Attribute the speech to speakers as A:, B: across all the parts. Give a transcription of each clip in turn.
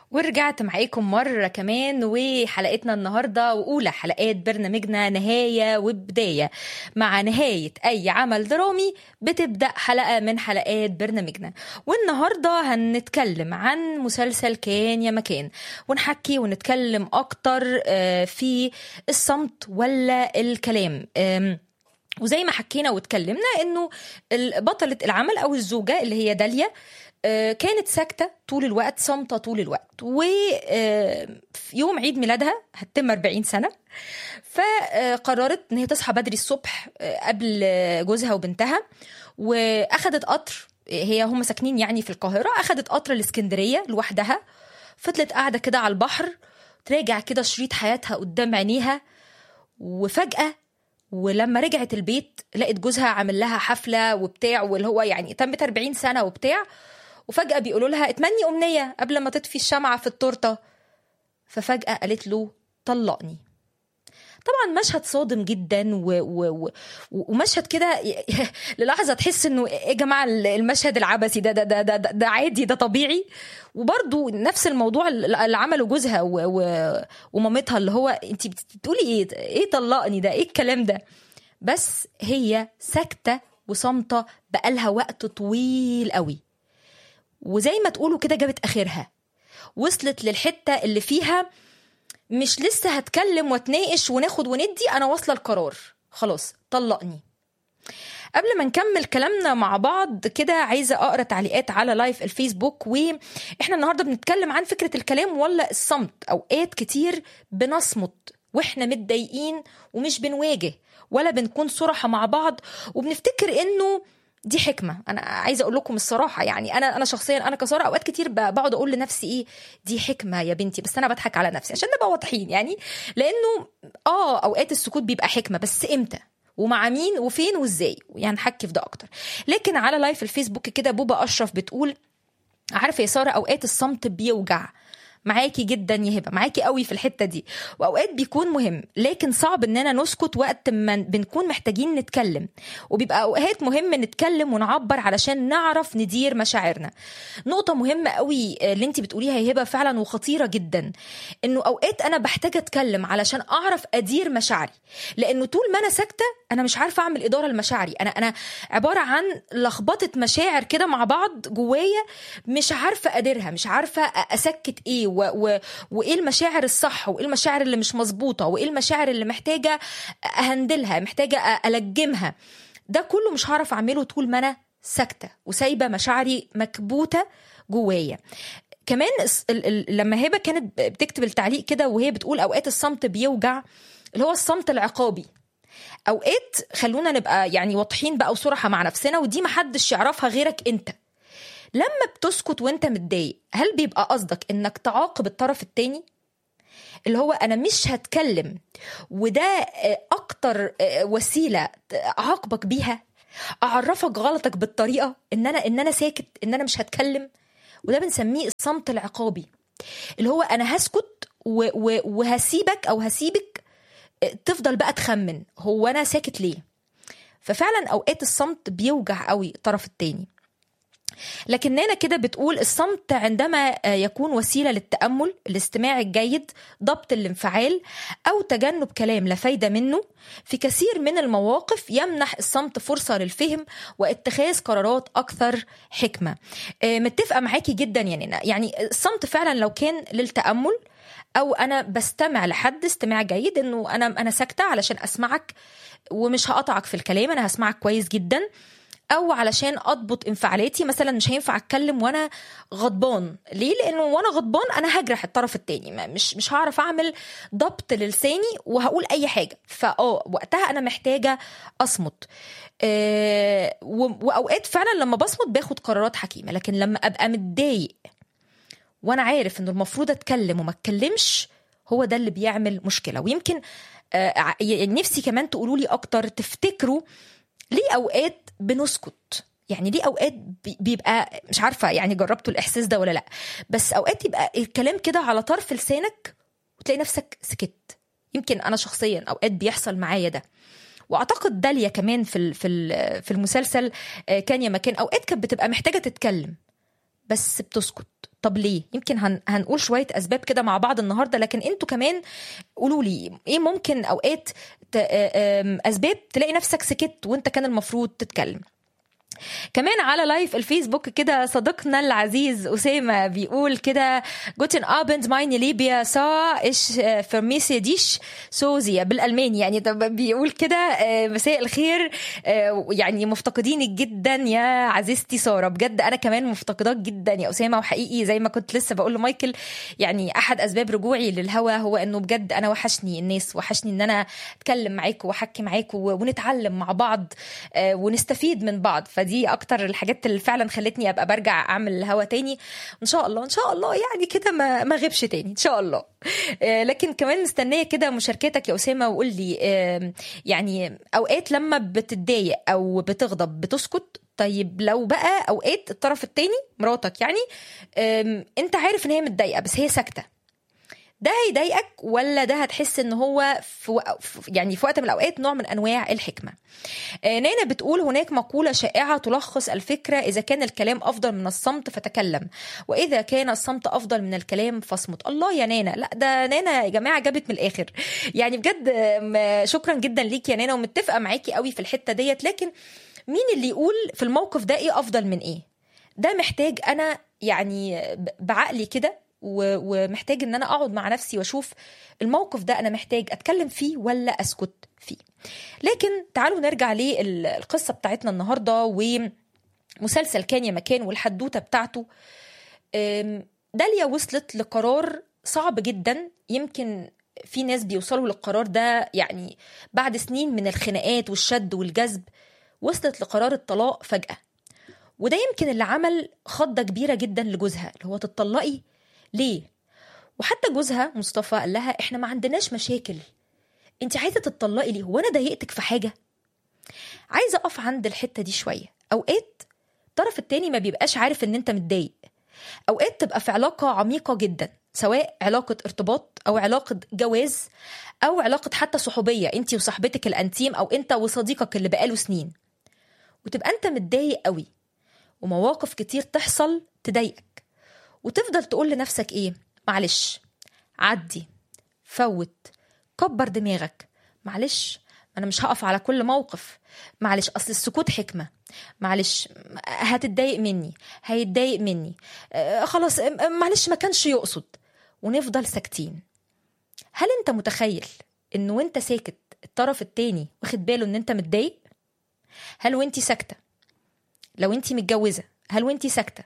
A: ورجعت معاكم مرة كمان وحلقتنا النهاردة وأولى حلقات برنامجنا نهاية وبداية مع نهاية أي عمل درامي بتبدأ حلقة من حلقات برنامجنا والنهاردة هنتكلم عن مسلسل كان يا مكان ونحكي ونتكلم أكتر في الصمت ولا الكلام وزي ما حكينا واتكلمنا انه بطلة العمل او الزوجة اللي هي داليا كانت ساكته طول الوقت صامته طول الوقت وفي يوم عيد ميلادها هتتم 40 سنه فقررت ان هي تصحى بدري الصبح قبل جوزها وبنتها واخدت قطر هي هم ساكنين يعني في القاهره اخدت قطر الاسكندريه لوحدها فضلت قاعده كده على البحر تراجع كده شريط حياتها قدام عينيها وفجاه ولما رجعت البيت لقت جوزها عامل لها حفله وبتاع واللي هو يعني تمت 40 سنه وبتاع وفجأة بيقولوا لها اتمني أمنية قبل ما تطفي الشمعة في التورتة ففجأة قالت له طلقني طبعا مشهد صادم جدا و... و... و... ومشهد كده للحظه تحس انه يا جماعه المشهد العبثي ده ده ده ده, ده عادي ده طبيعي وبرده نفس الموضوع اللي عمله جوزها و... و... ومامتها اللي هو انت بتقولي ايه ايه طلقني ده ايه الكلام ده بس هي ساكته وصامته بقالها وقت طويل قوي وزي ما تقولوا كده جابت اخرها وصلت للحته اللي فيها مش لسه هتكلم واتناقش وناخد وندي انا واصله القرار خلاص طلقني قبل ما نكمل كلامنا مع بعض كده عايزه اقرا تعليقات على لايف الفيسبوك واحنا النهارده بنتكلم عن فكره الكلام ولا الصمت اوقات كتير بنصمت واحنا متضايقين ومش بنواجه ولا بنكون صراحه مع بعض وبنفتكر انه دي حكمه انا عايزه اقول لكم الصراحه يعني انا انا شخصيا انا كساره اوقات كتير بقعد اقول لنفسي ايه دي حكمه يا بنتي بس انا بضحك على نفسي عشان نبقى واضحين يعني لانه اه اوقات السكوت بيبقى حكمه بس امتى ومع مين وفين وازاي يعني نحكي في ده اكتر لكن على لايف الفيسبوك كده بوبا اشرف بتقول عارفه يا ساره اوقات الصمت بيوجع معاكي جدا يا هبه معاكي قوي في الحته دي واوقات بيكون مهم لكن صعب اننا نسكت وقت ما بنكون محتاجين نتكلم وبيبقى اوقات مهم نتكلم ونعبر علشان نعرف ندير مشاعرنا نقطه مهمه قوي اللي انت بتقوليها يا هبه فعلا وخطيره جدا انه اوقات انا بحتاج اتكلم علشان اعرف ادير مشاعري لانه طول ما انا ساكته انا مش عارفه اعمل اداره لمشاعري انا انا عباره عن لخبطه مشاعر كده مع بعض جوايا مش عارفه اديرها مش عارفه اسكت ايه و... و... وايه المشاعر الصح وايه المشاعر اللي مش مظبوطه وايه المشاعر اللي محتاجه اهندلها محتاجه الجمها ده كله مش هعرف اعمله طول ما انا ساكته وسايبه مشاعري مكبوته جوايا كمان لما هبه كانت بتكتب التعليق كده وهي بتقول اوقات الصمت بيوجع اللي هو الصمت العقابي اوقات خلونا نبقى يعني واضحين بقى وصراحه مع نفسنا ودي محدش يعرفها غيرك انت لما بتسكت وانت متضايق هل بيبقى قصدك انك تعاقب الطرف التاني اللي هو انا مش هتكلم وده اكتر وسيله اعاقبك بيها اعرفك غلطك بالطريقه ان انا ان انا ساكت ان انا مش هتكلم وده بنسميه الصمت العقابي اللي هو انا هسكت وهسيبك او هسيبك تفضل بقى تخمن هو انا ساكت ليه ففعلا اوقات الصمت بيوجع قوي الطرف التاني لكن نانا كده بتقول الصمت عندما يكون وسيلة للتأمل الاستماع الجيد ضبط الانفعال أو تجنب كلام لا فايدة منه في كثير من المواقف يمنح الصمت فرصة للفهم واتخاذ قرارات أكثر حكمة متفقة معاكي جدا يا نانا يعني الصمت فعلا لو كان للتأمل او انا بستمع لحد استماع جيد انه انا انا ساكته علشان اسمعك ومش هقطعك في الكلام انا هسمعك كويس جدا او علشان اضبط انفعالاتي مثلا مش هينفع اتكلم وانا غضبان ليه لانه وانا غضبان انا هجرح الطرف التاني مش مش هعرف اعمل ضبط للساني وهقول اي حاجه فاه وقتها انا محتاجه اصمت أه واوقات فعلا لما بصمت باخد قرارات حكيمه لكن لما ابقى متضايق وانا عارف انه المفروض اتكلم وما اتكلمش هو ده اللي بيعمل مشكله ويمكن آه نفسي كمان تقولوا لي اكتر تفتكروا ليه اوقات بنسكت يعني ليه اوقات بيبقى مش عارفه يعني جربتوا الاحساس ده ولا لا بس اوقات يبقى الكلام كده على طرف لسانك وتلاقي نفسك سكت يمكن انا شخصيا اوقات بيحصل معايا ده واعتقد داليا كمان في في في المسلسل كان يا مكان اوقات كانت بتبقى محتاجه تتكلم بس بتسكت طب ليه يمكن هن... هنقول شويه اسباب كده مع بعض النهارده لكن انتوا كمان قولوا لي ايه ممكن اوقات ت... آم، اسباب تلاقي نفسك سكت وانت كان المفروض تتكلم كمان على لايف الفيسبوك كده صديقنا العزيز أسامة بيقول كده جوتن أبند ماين ليبيا سا إيش فرميسي ديش سوزيا بالألماني يعني طب بيقول كده آه، مساء الخير آه، يعني مفتقدينك جدا يا عزيزتي سارة بجد أنا كمان مفتقداك جدا يا أسامة وحقيقي زي ما كنت لسه بقول لمايكل يعني أحد أسباب رجوعي للهوا هو إنه بجد أنا وحشني الناس وحشني إن أنا أتكلم معاكم وأحكي معاكم ونتعلم مع بعض آه، ونستفيد من بعض فدي اكتر الحاجات اللي فعلا خلتني ابقى برجع اعمل الهوا تاني ان شاء الله ان شاء الله يعني كده ما ما غيبش تاني ان شاء الله آه، لكن كمان مستنيه كده مشاركتك يا اسامه وقول لي آه، يعني اوقات لما بتتضايق او بتغضب بتسكت طيب لو بقى اوقات الطرف التاني مراتك يعني آم، انت عارف ان هي متضايقه بس هي ساكته ده هيضايقك ولا ده هتحس ان هو في وق- في- يعني في وقت من الاوقات نوع من انواع الحكمه آه، نانا بتقول هناك مقولة شائعة تلخص الفكرة إذا كان الكلام أفضل من الصمت فتكلم وإذا كان الصمت أفضل من الكلام فاصمت الله يا نانا لا ده نانا يا جماعة جابت من الآخر يعني بجد آم، شكرا جدا ليك يا نانا ومتفقة معاكي قوي في الحتة ديت لكن مين اللي يقول في الموقف ده إيه أفضل من إيه ده محتاج أنا يعني ب- بعقلي كده و- ومحتاج ان انا اقعد مع نفسي واشوف الموقف ده انا محتاج اتكلم فيه ولا اسكت فيه لكن تعالوا نرجع للقصه بتاعتنا النهارده ومسلسل كان يا مكان والحدوته بتاعته أم، داليا وصلت لقرار صعب جدا يمكن في ناس بيوصلوا للقرار ده يعني بعد سنين من الخناقات والشد والجذب وصلت لقرار الطلاق فجأة وده يمكن اللي عمل خضة كبيرة جدا لجوزها اللي هو تطلقي ليه وحتى جوزها مصطفى قال لها احنا ما عندناش مشاكل انت عايزه تتطلقي ليه هو انا ضايقتك في حاجه عايزه اقف عند الحته دي شويه اوقات الطرف التاني ما بيبقاش عارف ان انت متضايق اوقات تبقى في علاقه عميقه جدا سواء علاقه ارتباط او علاقه جواز او علاقه حتى صحوبيه انت وصاحبتك الانتيم او انت وصديقك اللي بقاله سنين وتبقى انت متضايق قوي ومواقف كتير تحصل تضايقك وتفضل تقول لنفسك ايه معلش عدي فوت كبر دماغك معلش انا مش هقف على كل موقف معلش اصل السكوت حكمه معلش هتتضايق مني هيتضايق مني آه خلاص آه، معلش ما كانش يقصد ونفضل ساكتين هل انت متخيل انه وانت ساكت الطرف التاني واخد باله ان انت متضايق هل وانت ساكته لو انت متجوزه هل وانت ساكته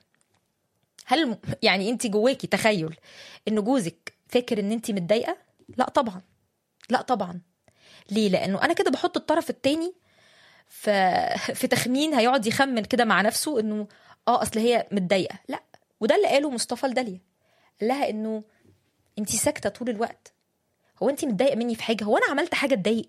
A: هل يعني انت جواكي تخيل ان جوزك فاكر ان انت متضايقه لا طبعا لا طبعا ليه لانه انا كده بحط الطرف التاني ف... في تخمين هيقعد يخمن كده مع نفسه انه اه اصل هي متضايقه لا وده اللي قاله مصطفى لداليا قال لها انه انت ساكته طول الوقت هو انت متضايقه مني في حاجه هو انا عملت حاجه تضايق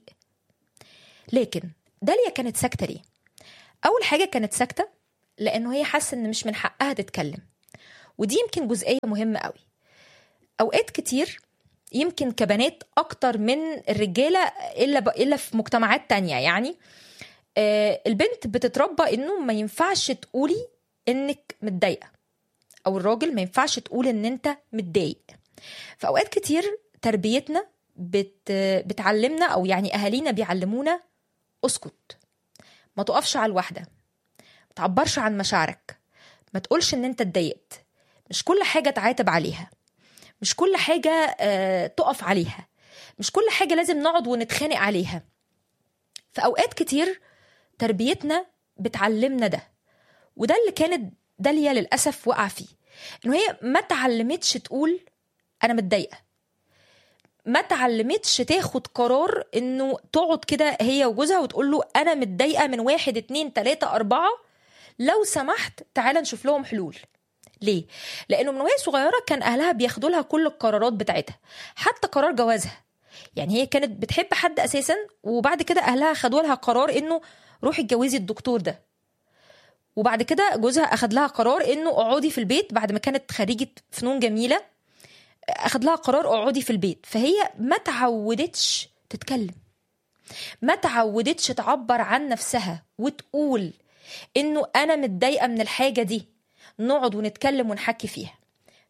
A: لكن داليا كانت ساكته ليه اول حاجه كانت ساكته لانه هي حاسه ان مش من حقها تتكلم ودي يمكن جزئيه مهمه قوي اوقات كتير يمكن كبنات اكتر من الرجاله الا ب... الا في مجتمعات تانية يعني آه البنت بتتربى انه ما ينفعش تقولي انك متضايقه او الراجل ما ينفعش تقول ان انت متضايق في اوقات كتير تربيتنا بت... بتعلمنا او يعني اهالينا بيعلمونا اسكت ما تقفش على الواحده ما تعبرش عن مشاعرك ما تقولش ان انت اتضايقت مش كل حاجه تعاتب عليها مش كل حاجه آه، تقف عليها مش كل حاجه لازم نقعد ونتخانق عليها في اوقات كتير تربيتنا بتعلمنا ده وده اللي كانت داليا للاسف وقع فيه انه هي ما تعلمتش تقول انا متضايقه ما تعلمتش تاخد قرار انه تقعد كده هي وجوزها وتقول له انا متضايقه من واحد اتنين تلاته اربعه لو سمحت تعالى نشوف لهم حلول ليه؟ لانه من وهي صغيره كان اهلها بياخدوا لها كل القرارات بتاعتها حتى قرار جوازها يعني هي كانت بتحب حد اساسا وبعد كده اهلها خدوا لها قرار انه روحي اتجوزي الدكتور ده وبعد كده جوزها اخد لها قرار انه اقعدي في البيت بعد ما كانت خريجه فنون جميله اخد لها قرار اقعدي في البيت فهي ما تعودتش تتكلم ما تعودتش تعبر عن نفسها وتقول انه انا متضايقه من الحاجه دي نقعد ونتكلم ونحكي فيها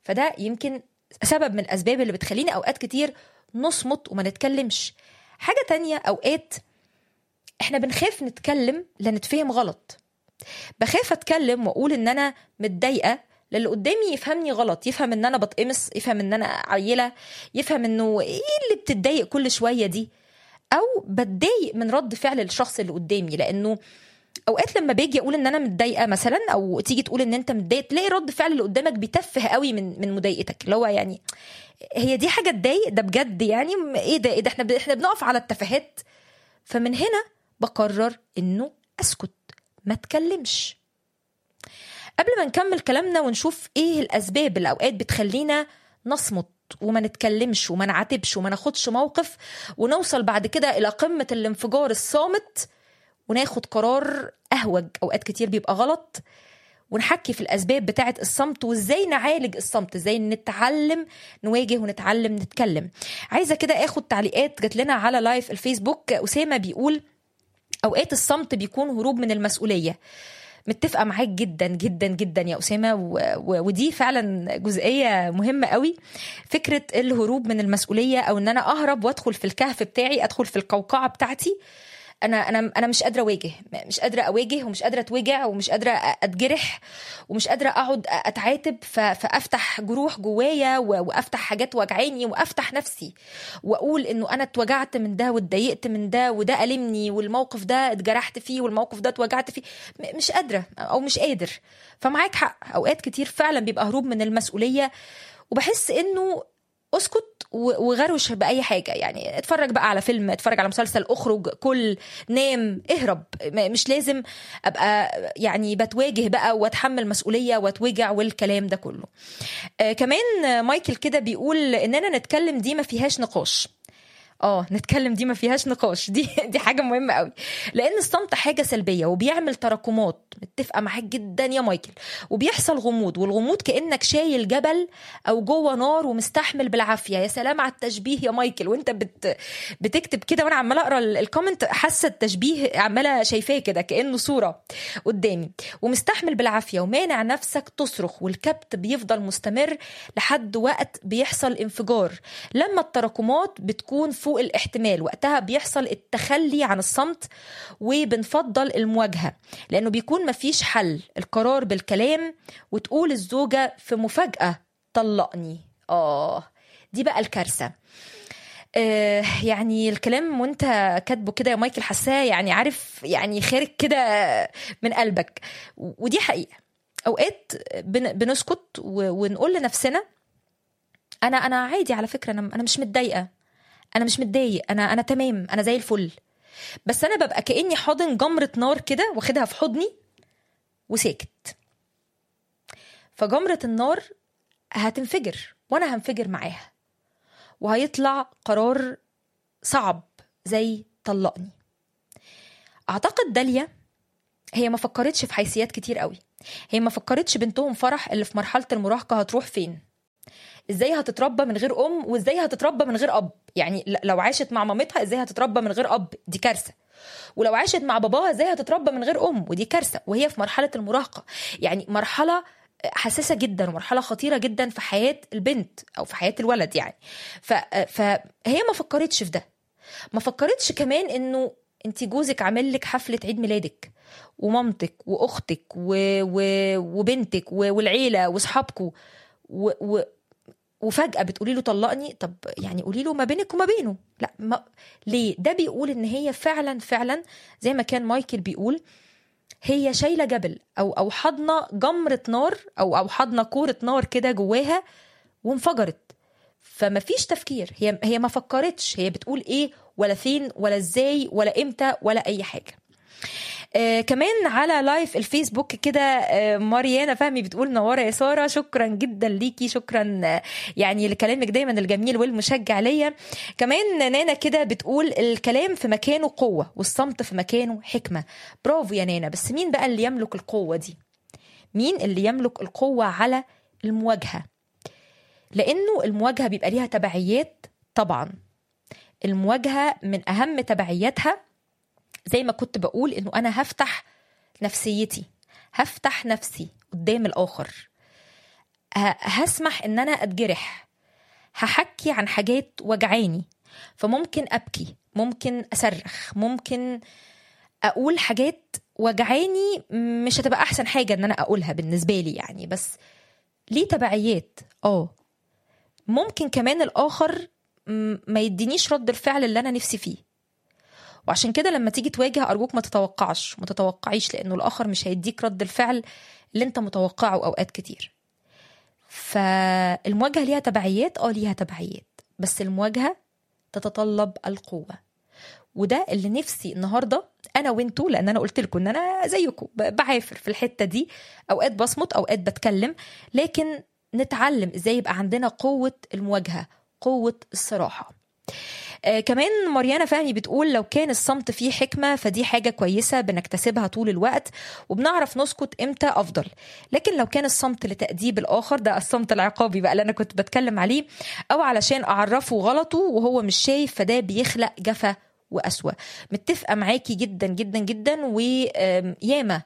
A: فده يمكن سبب من الاسباب اللي بتخليني اوقات كتير نصمت وما نتكلمش حاجه تانية اوقات احنا بنخاف نتكلم لنتفهم غلط بخاف اتكلم واقول ان انا متضايقه للي قدامي يفهمني غلط يفهم ان انا بتقمص يفهم ان انا عيله يفهم انه ايه اللي بتتضايق كل شويه دي او بتضايق من رد فعل الشخص اللي قدامي لانه اوقات لما باجي اقول ان انا متضايقه مثلا او تيجي تقول ان انت متضايق تلاقي رد فعل اللي قدامك بيتفه قوي من من مضايقتك اللي هو يعني هي دي حاجه تضايق ده بجد يعني ايه ده ايه ده احنا احنا بنقف على التفاهات فمن هنا بقرر انه اسكت ما اتكلمش قبل ما نكمل كلامنا ونشوف ايه الاسباب اللي اوقات بتخلينا نصمت وما نتكلمش وما نعاتبش وما ناخدش موقف ونوصل بعد كده الى قمه الانفجار الصامت وناخد قرار اهوج اوقات كتير بيبقى غلط ونحكي في الاسباب بتاعه الصمت وازاي نعالج الصمت ازاي نتعلم نواجه ونتعلم نتكلم عايزه كده اخد تعليقات جات لنا على لايف الفيسبوك اسامه بيقول اوقات الصمت بيكون هروب من المسؤوليه متفقه معاك جدا جدا جدا يا اسامه و... و... ودي فعلا جزئيه مهمه قوي فكره الهروب من المسؤوليه او ان انا اهرب وادخل في الكهف بتاعي ادخل في القوقعه بتاعتي انا انا انا مش قادره اواجه مش قادره اواجه ومش قادره اتوجع ومش قادره اتجرح ومش قادره اقعد اتعاتب فافتح جروح جوايا وافتح حاجات وجعاني وافتح نفسي واقول انه انا اتوجعت من ده واتضايقت من ده وده ألمني والموقف ده اتجرحت فيه والموقف ده اتوجعت فيه مش قادره او مش قادر فمعاك حق اوقات كتير فعلا بيبقى هروب من المسؤوليه وبحس انه اسكت وغروش باي حاجه يعني اتفرج بقى على فيلم اتفرج على مسلسل اخرج كل نام اهرب مش لازم ابقى يعني بتواجه بقى واتحمل مسؤوليه واتوجع والكلام ده كله آه كمان مايكل كده بيقول اننا نتكلم دي ما فيهاش نقاش اه نتكلم دي ما فيهاش نقاش دي دي حاجه مهمه قوي لان الصمت حاجه سلبيه وبيعمل تراكمات متفقه معاك جدا يا مايكل وبيحصل غموض والغموض كانك شايل جبل او جوه نار ومستحمل بالعافيه يا سلام على التشبيه يا مايكل وانت بت بتكتب كده وانا عماله اقرا الكومنت حاسه التشبيه عماله شايفاه كده كانه صوره قدامي ومستحمل بالعافيه ومانع نفسك تصرخ والكبت بيفضل مستمر لحد وقت بيحصل انفجار لما التراكمات بتكون فوق الاحتمال وقتها بيحصل التخلي عن الصمت وبنفضل المواجهه لانه بيكون مفيش حل القرار بالكلام وتقول الزوجه في مفاجاه طلقني اه دي بقى الكارثه آه يعني الكلام وانت كاتبه كده يا مايكل حساه يعني عارف يعني خارج كده من قلبك ودي حقيقه اوقات بنسكت ونقول لنفسنا انا انا عادي على فكره انا انا مش متضايقه انا مش متضايق انا انا تمام انا زي الفل بس انا ببقى كاني حاضن جمره نار كده واخدها في حضني وساكت فجمره النار هتنفجر وانا هنفجر معاها وهيطلع قرار صعب زي طلقني اعتقد داليا هي ما فكرتش في حيثيات كتير قوي هي ما فكرتش بنتهم فرح اللي في مرحله المراهقه هتروح فين ازاي هتتربى من غير ام وازاي هتتربى من غير اب يعني لو عاشت مع مامتها ازاي هتتربى من غير اب دي كارثه ولو عاشت مع باباها ازاي هتتربى من غير ام ودي كارثه وهي في مرحله المراهقه يعني مرحله حساسه جدا ومرحله خطيره جدا في حياه البنت او في حياه الولد يعني ف... فهي ما فكرتش في ده ما فكرتش كمان انه انت جوزك عامل لك حفله عيد ميلادك ومامتك واختك و... و... وبنتك و... والعيله واصحابكم و... و... وفجأة بتقولي له طلقني طب يعني قولي له ما بينك وما بينه لا ما ليه ده بيقول ان هي فعلا فعلا زي ما كان مايكل بيقول هي شايلة جبل او او حضنة جمرة نار او او حضنة كورة نار كده جواها وانفجرت فما فيش تفكير هي هي ما فكرتش هي بتقول ايه ولا فين ولا ازاي ولا امتى ولا اي حاجه آه كمان على لايف الفيسبوك كده آه ماريانا فهمي بتقول نوره يا ساره شكرا جدا ليكي شكرا آه يعني لكلامك دايما الجميل والمشجع ليا كمان نانا كده بتقول الكلام في مكانه قوه والصمت في مكانه حكمه برافو يا نانا بس مين بقى اللي يملك القوه دي مين اللي يملك القوه على المواجهه لانه المواجهه بيبقى ليها تبعيات طبعا المواجهه من اهم تبعياتها زي ما كنت بقول انه انا هفتح نفسيتي هفتح نفسي قدام الاخر ه- هسمح ان انا اتجرح هحكي عن حاجات وجعاني فممكن ابكي ممكن اصرخ ممكن اقول حاجات وجعاني مش هتبقى احسن حاجه ان انا اقولها بالنسبه لي يعني بس ليه تبعيات اه ممكن كمان الاخر م- ما يدينيش رد الفعل اللي انا نفسي فيه وعشان كده لما تيجي تواجه ارجوك ما تتوقعش ما تتوقعيش لانه الاخر مش هيديك رد الفعل اللي انت متوقعه اوقات كتير فالمواجهه ليها تبعيات اه ليها تبعيات بس المواجهه تتطلب القوه وده اللي نفسي النهارده انا وانتوا لان انا قلت لكم ان انا زيكم ب- بعافر في الحته دي اوقات بصمت اوقات بتكلم لكن نتعلم ازاي يبقى عندنا قوه المواجهه قوه الصراحه آه كمان مريانا فهمي بتقول لو كان الصمت فيه حكمة فدي حاجة كويسة بنكتسبها طول الوقت وبنعرف نسكت امتى أفضل لكن لو كان الصمت لتأديب الآخر ده الصمت العقابي بقى اللي أنا كنت بتكلم عليه أو علشان أعرفه غلطه وهو مش شايف فده بيخلق جفا وأسوأ متفقة معاكي جدا جدا جدا وياما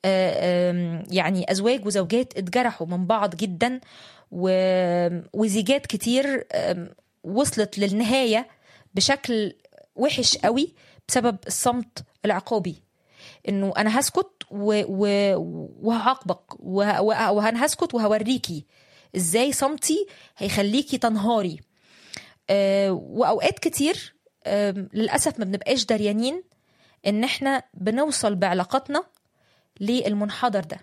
A: يعني أزواج وزوجات اتجرحوا من بعض جدا و- وزيجات كتير آم، وصلت للنهاية بشكل وحش قوي بسبب الصمت العقابي انه انا هسكت و... و... وهعاقبك وه... وه- وانا هسكت وهوريكي ازاي صمتي هيخليكي تنهاري آه، واوقات كتير آم، للاسف ما بنبقاش دريانين ان احنا بنوصل بعلاقاتنا للمنحدر ده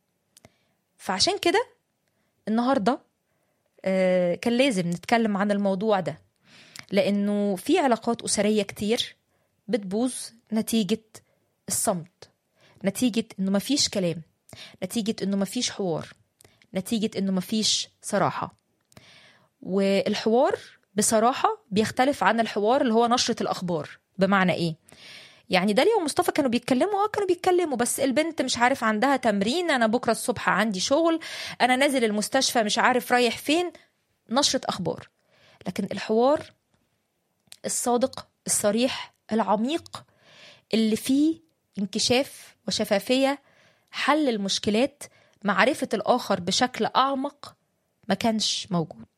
A: فعشان كده النهارده آه، كان لازم نتكلم عن الموضوع ده لانه في علاقات اسريه كتير بتبوظ نتيجه الصمت نتيجه انه مفيش كلام نتيجه انه مفيش حوار نتيجه انه مفيش صراحه والحوار بصراحه بيختلف عن الحوار اللي هو نشره الاخبار بمعنى ايه يعني داليا ومصطفى كانوا بيتكلموا اه كانوا بيتكلموا بس البنت مش عارف عندها تمرين انا بكره الصبح عندي شغل انا نازل المستشفى مش عارف رايح فين نشره اخبار لكن الحوار الصادق الصريح العميق اللي فيه انكشاف وشفافيه حل المشكلات معرفه الاخر بشكل اعمق ما كانش موجود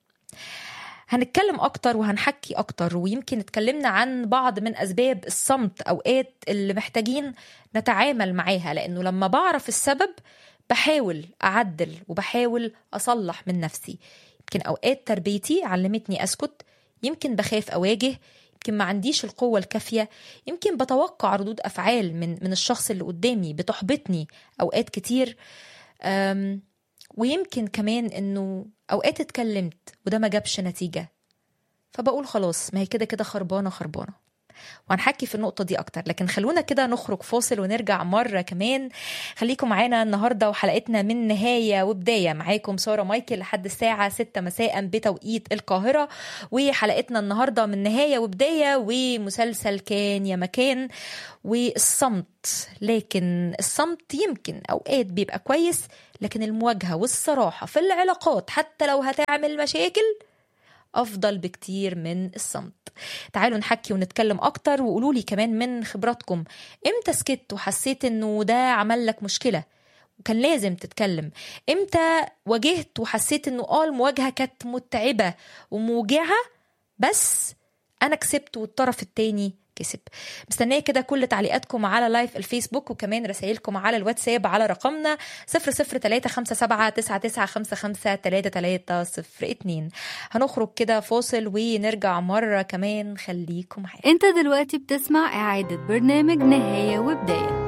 A: هنتكلم اكتر وهنحكي اكتر ويمكن اتكلمنا عن بعض من اسباب الصمت اوقات اللي محتاجين نتعامل معاها لانه لما بعرف السبب بحاول اعدل وبحاول اصلح من نفسي يمكن اوقات تربيتي علمتني اسكت يمكن بخاف اواجه يمكن ما عنديش القوة الكافية يمكن بتوقع ردود أفعال من من الشخص اللي قدامي بتحبطني أوقات كتير أم، ويمكن كمان إنه أوقات اتكلمت وده ما جابش نتيجة فبقول خلاص ما هي كده كده خربانة خربانة وهنحكي في النقطة دي أكتر لكن خلونا كده نخرج فاصل ونرجع مرة كمان خليكم معانا النهاردة وحلقتنا من نهاية وبداية معاكم سارة مايكل لحد الساعة 6 مساء بتوقيت القاهرة وحلقتنا النهاردة من نهاية وبداية ومسلسل كان يا مكان والصمت لكن الصمت يمكن أوقات بيبقى كويس لكن المواجهة والصراحة في العلاقات حتى لو هتعمل مشاكل افضل بكتير من الصمت تعالوا نحكي ونتكلم اكتر وقولوا لي كمان من خبراتكم امتى سكت وحسيت انه ده عمل لك مشكله وكان لازم تتكلم امتى واجهت وحسيت انه اه المواجهه كانت متعبه وموجعه بس انا كسبت والطرف التاني كسب مستنيه كده كل تعليقاتكم على لايف الفيسبوك وكمان رسائلكم على الواتساب على رقمنا 00357 هنخرج كده فاصل ونرجع مرة كمان خليكم معانا
B: انت دلوقتي بتسمع اعادة برنامج نهاية وبداية